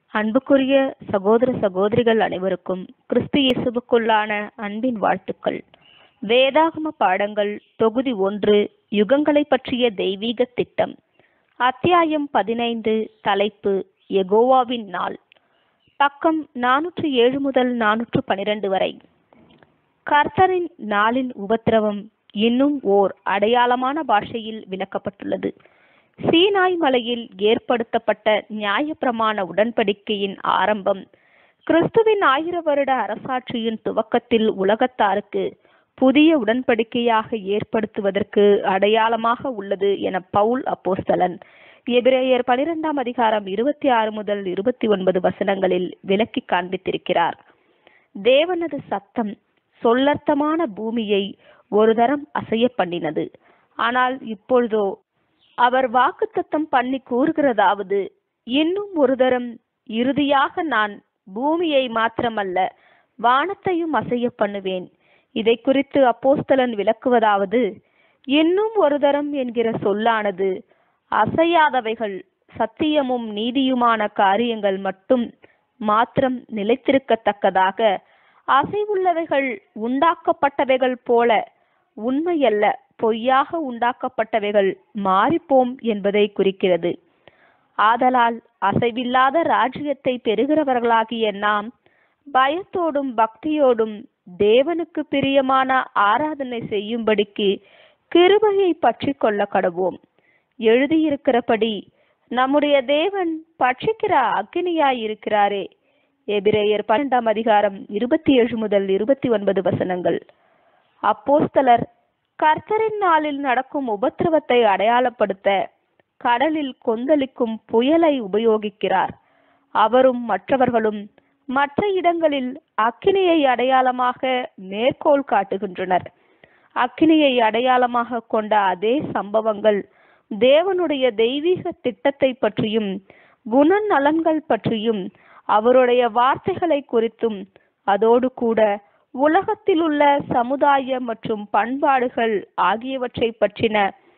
அன்புக்குரிய சகோதர சகோதரிகள் அனைவருக்கும் கிறிஸ்து இயேசுவுக்குள்ளான அன்பின் வாழ்த்துக்கள் வேதாகம பாடங்கள் தொகுதி ஒன்று யுகங்களை பற்றிய தெய்வீக திட்டம் அத்தியாயம் பதினைந்து தலைப்பு எகோவாவின் நாள் பக்கம் நானூற்று ஏழு முதல் நானூற்று பனிரெண்டு வரை கர்த்தரின் நாளின் உபத்திரவம் இன்னும் ஓர் அடையாளமான பாஷையில் விளக்கப்பட்டுள்ளது சீனாய் மலையில் ஏற்படுத்தப்பட்ட நியாயப்பிரமாண உடன்படிக்கையின் ஆரம்பம் கிறிஸ்துவின் ஆயிர வருட அரசாட்சியின் துவக்கத்தில் உலகத்தாருக்கு புதிய உடன்படிக்கையாக ஏற்படுத்துவதற்கு அடையாளமாக உள்ளது என பவுல் அப்போஸ்தலன் எபிரேயர் பனிரெண்டாம் அதிகாரம் இருபத்தி ஆறு முதல் இருபத்தி ஒன்பது வசனங்களில் விளக்கி காண்பித்திருக்கிறார் தேவனது சத்தம் சொல்லர்த்தமான பூமியை ஒரு தரம் அசைய பண்ணினது ஆனால் இப்பொழுதோ அவர் வாக்குத்தத்தம் பண்ணி கூறுகிறதாவது இன்னும் ஒரு தரம் இறுதியாக நான் பூமியை மாத்திரமல்ல வானத்தையும் அசைய பண்ணுவேன் இதை குறித்து அப்போஸ்தலன் விளக்குவதாவது இன்னும் ஒரு தரம் என்கிற சொல்லானது அசையாதவைகள் சத்தியமும் நீதியுமான காரியங்கள் மட்டும் மாத்திரம் நிலைத்திருக்கத்தக்கதாக அசைவுள்ளவைகள் உண்டாக்கப்பட்டவைகள் போல உண்மையல்ல பொய்யாக உண்டாக்கப்பட்டவைகள் மாறிப்போம் என்பதை குறிக்கிறது ஆதலால் அசைவில்லாத ராஜ்யத்தை பெறுகிறவர்களாகிய நாம் பயத்தோடும் பக்தியோடும் தேவனுக்கு பிரியமான ஆராதனை செய்யும்படிக்கு கிருபையை பற்றி கொள்ள கடவோம் எழுதியிருக்கிறபடி நம்முடைய தேவன் பட்சிக்கிற அக்னியாய் இருக்கிறாரே எபிரேயர் பன்னெண்டாம் அதிகாரம் இருபத்தி ஏழு முதல் இருபத்தி ஒன்பது வசனங்கள் அப்போஸ்தலர் கர்த்தரின் நாளில் நடக்கும் உபத்திரவத்தை அடையாளப்படுத்த கடலில் கொந்தளிக்கும் புயலை உபயோகிக்கிறார் அவரும் மற்றவர்களும் மற்ற இடங்களில் அக்கினியை அடையாளமாக மேற்கோள் காட்டுகின்றனர் அக்கினியை அடையாளமாக கொண்ட அதே சம்பவங்கள் தேவனுடைய தெய்வீக திட்டத்தை பற்றியும் குணநலன்கள் பற்றியும் அவருடைய வார்த்தைகளை குறித்தும் அதோடு கூட உலகத்தில் உள்ள சமுதாய மற்றும் பண்பாடுகள் ஆகியவற்றை பற்றின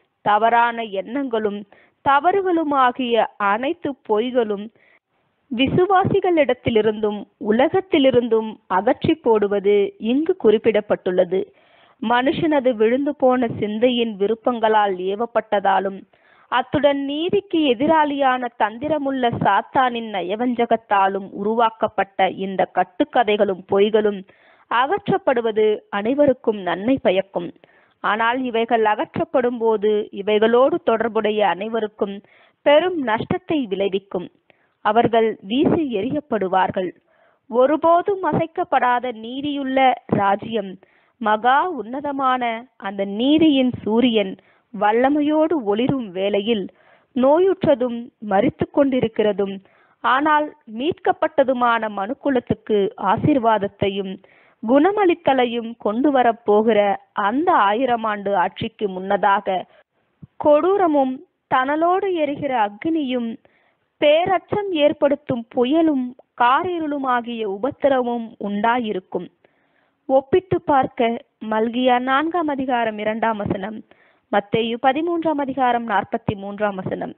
தவறான எண்ணங்களும் தவறுகளும் ஆகிய அனைத்து பொய்களும் விசுவாசிகளிடத்திலிருந்தும் உலகத்திலிருந்தும் அகற்றி போடுவது இங்கு குறிப்பிடப்பட்டுள்ளது மனுஷனது விழுந்து போன சிந்தையின் விருப்பங்களால் ஏவப்பட்டதாலும் அத்துடன் நீதிக்கு எதிராளியான தந்திரமுள்ள சாத்தானின் நயவஞ்சகத்தாலும் உருவாக்கப்பட்ட இந்த கட்டுக்கதைகளும் பொய்களும் அகற்றப்படுவது அனைவருக்கும் நன்மை பயக்கும் ஆனால் இவைகள் அகற்றப்படும் போது இவைகளோடு தொடர்புடைய அனைவருக்கும் பெரும் நஷ்டத்தை விளைவிக்கும் அவர்கள் வீசி எறியப்படுவார்கள் ஒருபோதும் அசைக்கப்படாத நீதியுள்ள ராஜ்யம் மகா உன்னதமான அந்த நீதியின் சூரியன் வல்லமையோடு ஒளிரும் வேளையில் நோயுற்றதும் மறித்து கொண்டிருக்கிறதும் ஆனால் மீட்கப்பட்டதுமான மனுக்குலத்துக்கு ஆசிர்வாதத்தையும் குணமளித்தலையும் கொண்டு வரப்போகிற அந்த ஆயிரம் ஆண்டு ஆட்சிக்கு முன்னதாக கொடூரமும் தனலோடு எரிகிற அக்னியும் பேரச்சம் ஏற்படுத்தும் புயலும் காரிருளும் ஆகிய உபத்திரமும் உண்டாயிருக்கும் ஒப்பிட்டு பார்க்க மல்கியா நான்காம் அதிகாரம் இரண்டாம் வசனம் மத்தேயு பதிமூன்றாம் அதிகாரம் நாற்பத்தி மூன்றாம் வசனம்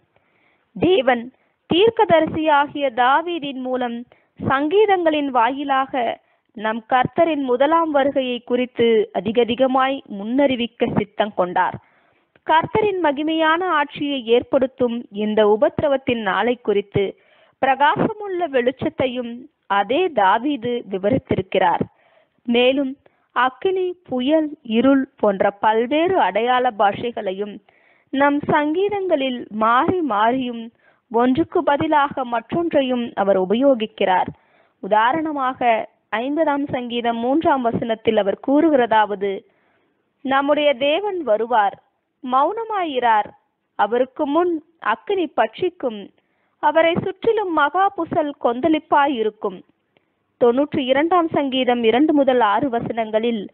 தேவன் தீர்க்கதரிசியாகிய தாவீதின் மூலம் சங்கீதங்களின் வாயிலாக நம் கர்த்தரின் முதலாம் வருகையை குறித்து அதிகதிகமாய் முன்னறிவிக்க சித்தம் கொண்டார் கர்த்தரின் மகிமையான ஆட்சியை ஏற்படுத்தும் இந்த உபத்திரவத்தின் நாளை குறித்து பிரகாசமுள்ள வெளிச்சத்தையும் அதே தாவீது விவரித்திருக்கிறார் மேலும் அக்கினி புயல் இருள் போன்ற பல்வேறு அடையாள பாஷைகளையும் நம் சங்கீதங்களில் மாறி மாறியும் ஒன்றுக்கு பதிலாக மற்றொன்றையும் அவர் உபயோகிக்கிறார் உதாரணமாக ஐம்பதாம் சங்கீதம் மூன்றாம் வசனத்தில் அவர் கூறுகிறதாவது நம்முடைய தேவன் வருவார் மௌனமாயிரார் அவருக்கு முன் அக்கினி பட்சிக்கும் அவரை சுற்றிலும் மகா புசல் கொந்தளிப்பாய் இருக்கும் தொன்னூற்றி இரண்டாம் சங்கீதம் இரண்டு முதல் ஆறு வசனங்களில்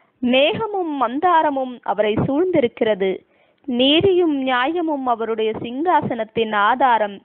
மேகமும் மந்தாரமும் அவரை சூழ்ந்திருக்கிறது நீதியும் நியாயமும் அவருடைய சிங்காசனத்தின் ஆதாரம்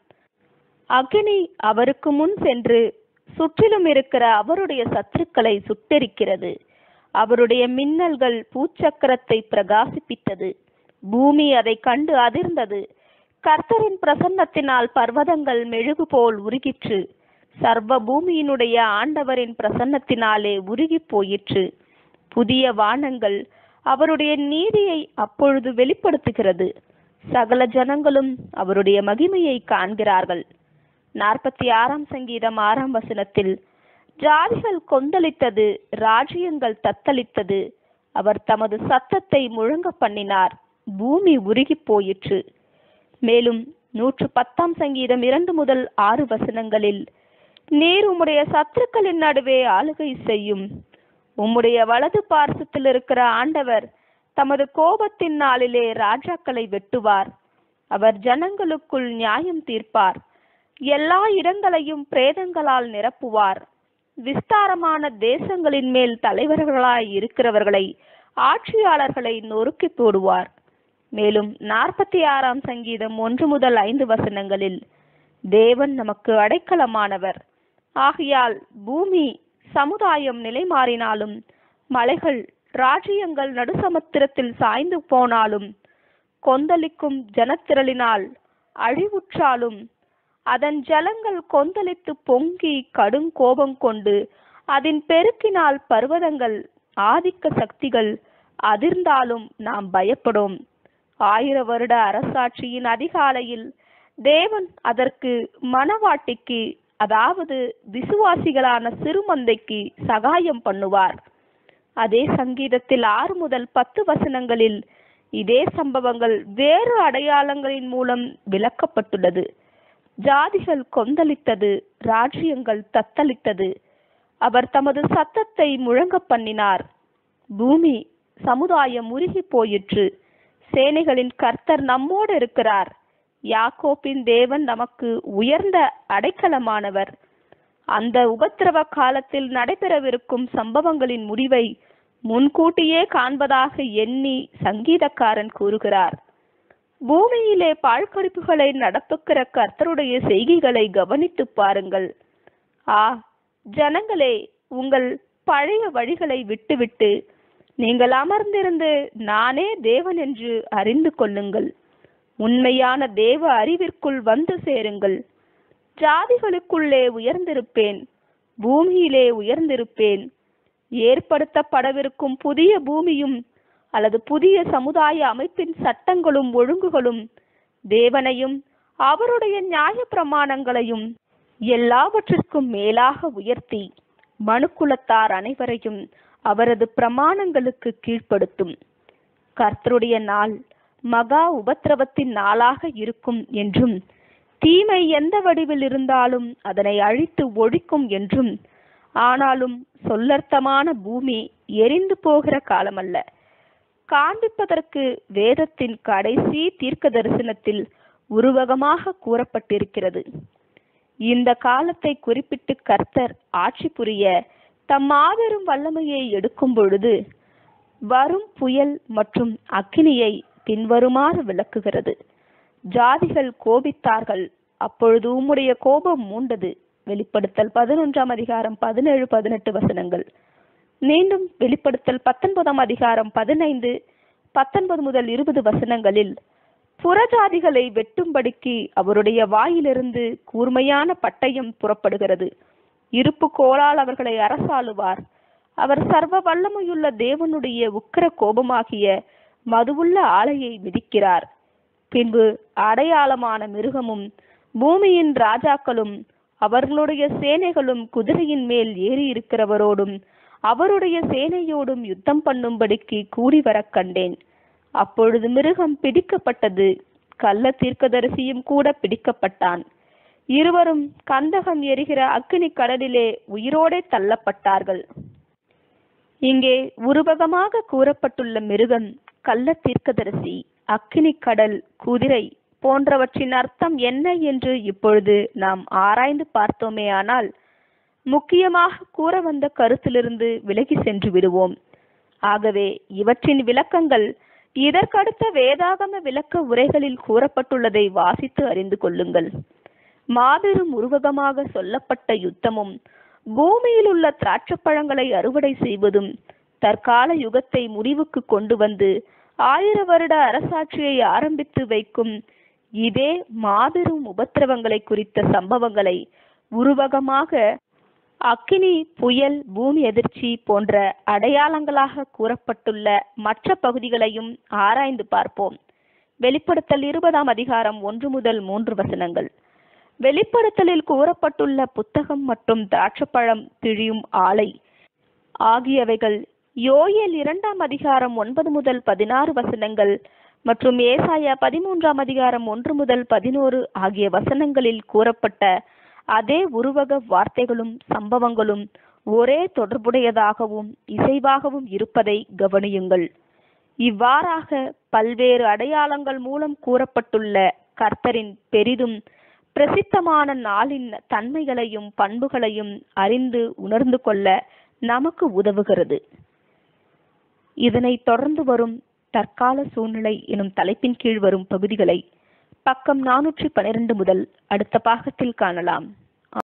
அக்னி அவருக்கு முன் சென்று சுற்றிலும் இருக்கிற அவருடைய சத்துருக்களை சுட்டெரிக்கிறது அவருடைய மின்னல்கள் பூச்சக்கரத்தை பிரகாசிப்பித்தது பூமி அதை கண்டு அதிர்ந்தது கர்த்தரின் பிரசன்னத்தினால் பர்வதங்கள் மெழுகு போல் உருகிற்று சர்வ பூமியினுடைய ஆண்டவரின் பிரசன்னத்தினாலே உருகி போயிற்று புதிய வானங்கள் அவருடைய நீதியை அப்பொழுது வெளிப்படுத்துகிறது சகல ஜனங்களும் அவருடைய மகிமையை காண்கிறார்கள் நாற்பத்தி ஆறாம் சங்கீதம் ஆறாம் வசனத்தில் ஜாதிகள் கொந்தளித்தது ராஜ்யங்கள் தத்தளித்தது அவர் தமது சத்தத்தை முழங்க பண்ணினார் பூமி உருகி போயிற்று மேலும் நூற்று பத்தாம் சங்கீதம் இரண்டு முதல் ஆறு வசனங்களில் நீர் உம்முடைய சத்துருக்களின் நடுவே ஆளுகை செய்யும் உம்முடைய வலது பார்சத்தில் இருக்கிற ஆண்டவர் தமது கோபத்தின் நாளிலே ராஜாக்களை வெட்டுவார் அவர் ஜனங்களுக்குள் நியாயம் தீர்ப்பார் எல்லா இடங்களையும் பிரேதங்களால் நிரப்புவார் விஸ்தாரமான தேசங்களின் மேல் தலைவர்களாய் இருக்கிறவர்களை ஆட்சியாளர்களை நொறுக்கி போடுவார் மேலும் நாற்பத்தி ஆறாம் சங்கீதம் ஒன்று முதல் ஐந்து வசனங்களில் தேவன் நமக்கு அடைக்கலமானவர் ஆகையால் பூமி சமுதாயம் நிலை மாறினாலும் மலைகள் ராஜ்யங்கள் நடுசமுத்திரத்தில் சாய்ந்து போனாலும் கொந்தளிக்கும் ஜனத்திரளினால் அழிவுற்றாலும் அதன் ஜலங்கள் கொந்தளித்து பொங்கி கடும் கோபம் கொண்டு அதன் பெருக்கினால் பர்வதங்கள் ஆதிக்க சக்திகள் அதிர்ந்தாலும் நாம் பயப்படும் ஆயிர வருட அரசாட்சியின் அதிகாலையில் தேவன் அதற்கு மணவாட்டிக்கு அதாவது விசுவாசிகளான சிறுமந்தைக்கு சகாயம் பண்ணுவார் அதே சங்கீதத்தில் ஆறு முதல் பத்து வசனங்களில் இதே சம்பவங்கள் வேறு அடையாளங்களின் மூலம் விளக்கப்பட்டுள்ளது ஜாதிகள் கொந்தளித்தது ராஜ்யங்கள் தத்தளித்தது அவர் தமது சத்தத்தை முழங்க பண்ணினார் பூமி சமுதாயம் உருகி போயிற்று சேனைகளின் கர்த்தர் நம்மோடு இருக்கிறார் யாக்கோப்பின் தேவன் நமக்கு உயர்ந்த அடைக்கலமானவர் அந்த உபத்திரவ காலத்தில் நடைபெறவிருக்கும் சம்பவங்களின் முடிவை முன்கூட்டியே காண்பதாக எண்ணி சங்கீதக்காரன் கூறுகிறார் பூமியிலே பாழ்கடிப்புகளை நடப்புக்கிற கர்த்தருடைய செய்கைகளை கவனித்து பாருங்கள் ஆ ஜனங்களே உங்கள் பழைய வழிகளை விட்டுவிட்டு நீங்கள் அமர்ந்திருந்து நானே தேவன் என்று அறிந்து கொள்ளுங்கள் உண்மையான தேவ அறிவிற்குள் வந்து சேருங்கள் ஜாதிகளுக்குள்ளே உயர்ந்திருப்பேன் பூமியிலே உயர்ந்திருப்பேன் ஏற்படுத்தப்படவிருக்கும் புதிய பூமியும் அல்லது புதிய சமுதாய அமைப்பின் சட்டங்களும் ஒழுங்குகளும் தேவனையும் அவருடைய நியாய பிரமாணங்களையும் எல்லாவற்றிற்கும் மேலாக உயர்த்தி மனுக்குலத்தார் அனைவரையும் அவரது பிரமாணங்களுக்கு கீழ்ப்படுத்தும் கர்த்தருடைய நாள் மகா உபத்திரவத்தின் நாளாக இருக்கும் என்றும் தீமை எந்த வடிவில் இருந்தாலும் அதனை அழித்து ஒழிக்கும் என்றும் ஆனாலும் சொல்லர்த்தமான பூமி எரிந்து போகிற காலமல்ல காண்பிப்பதற்கு வேதத்தின் கடைசி தீர்க்க தரிசனத்தில் உருவகமாக கூறப்பட்டிருக்கிறது இந்த காலத்தை குறிப்பிட்டு கர்த்தர் ஆட்சி புரிய தம் மாபெரும் வல்லமையை எடுக்கும் பொழுது வரும் புயல் மற்றும் அக்கினியை பின்வருமாறு விளக்குகிறது ஜாதிகள் கோபித்தார்கள் அப்பொழுது உம்முடைய கோபம் மூண்டது வெளிப்படுத்தல் பதினொன்றாம் அதிகாரம் பதினேழு பதினெட்டு வசனங்கள் மீண்டும் வெளிப்படுத்தல் பத்தொன்பதாம் அதிகாரம் பதினைந்து பத்தொன்பது முதல் இருபது வசனங்களில் புறஜாதிகளை வெட்டும்படிக்கு அவருடைய வாயிலிருந்து கூர்மையான பட்டயம் புறப்படுகிறது இருப்பு கோளால் அவர்களை அரசாளுவார் அவர் சர்வ வல்லமையுள்ள தேவனுடைய உக்கிர கோபமாகிய மதுவுள்ள ஆலையை மிதிக்கிறார் பின்பு அடையாளமான மிருகமும் பூமியின் ராஜாக்களும் அவர்களுடைய சேனைகளும் குதிரையின் மேல் ஏறி இருக்கிறவரோடும் அவருடைய சேனையோடும் யுத்தம் பண்ணும்படிக்கு கூடி வரக் கண்டேன் அப்பொழுது மிருகம் பிடிக்கப்பட்டது கள்ள தீர்க்கதரிசியும் கூட பிடிக்கப்பட்டான் இருவரும் கந்தகம் எரிகிற அக்கினி கடலிலே உயிரோடே தள்ளப்பட்டார்கள் இங்கே உருவகமாக கூறப்பட்டுள்ள மிருகம் கள்ள தீர்க்கதரிசி அக்கினி கடல் குதிரை போன்றவற்றின் அர்த்தம் என்ன என்று இப்பொழுது நாம் ஆராய்ந்து பார்த்தோமேயானால் முக்கியமாக கூற வந்த கருத்திலிருந்து விலகி சென்று விடுவோம் ஆகவே இவற்றின் விளக்கங்கள் இதற்கடுத்த வேதாகம விளக்க உரைகளில் கூறப்பட்டுள்ளதை வாசித்து அறிந்து கொள்ளுங்கள் மாபெரும் உருவகமாக சொல்லப்பட்ட யுத்தமும் பூமியில் உள்ள திராட்சப்பழங்களை அறுவடை செய்வதும் தற்கால யுகத்தை முடிவுக்கு கொண்டு வந்து ஆயிர வருட அரசாட்சியை ஆரம்பித்து வைக்கும் இதே மாபெரும் உபத்திரவங்களை குறித்த சம்பவங்களை உருவகமாக அக்கினி புயல் பூமி எதிர்ச்சி போன்ற அடையாளங்களாக கூறப்பட்டுள்ள மற்ற பகுதிகளையும் ஆராய்ந்து பார்ப்போம் வெளிப்படுத்தல் இருபதாம் அதிகாரம் ஒன்று முதல் மூன்று வசனங்கள் வெளிப்படுத்தலில் கூறப்பட்டுள்ள புத்தகம் மற்றும் திராட்சப்பழம் பிழியும் ஆலை ஆகியவைகள் யோயேல் இரண்டாம் அதிகாரம் ஒன்பது முதல் பதினாறு வசனங்கள் மற்றும் ஏசாயா பதிமூன்றாம் அதிகாரம் ஒன்று முதல் பதினோரு ஆகிய வசனங்களில் கூறப்பட்ட அதே உருவக வார்த்தைகளும் சம்பவங்களும் ஒரே தொடர்புடையதாகவும் இசைவாகவும் இருப்பதை கவனியுங்கள் இவ்வாறாக பல்வேறு அடையாளங்கள் மூலம் கூறப்பட்டுள்ள கர்த்தரின் பெரிதும் பிரசித்தமான நாளின் தன்மைகளையும் பண்புகளையும் அறிந்து உணர்ந்து கொள்ள நமக்கு உதவுகிறது இதனைத் தொடர்ந்து வரும் தற்கால சூழ்நிலை எனும் தலைப்பின் கீழ் வரும் பகுதிகளை பக்கம் நானூற்றி பன்னிரண்டு முதல் அடுத்த பாகத்தில் காணலாம்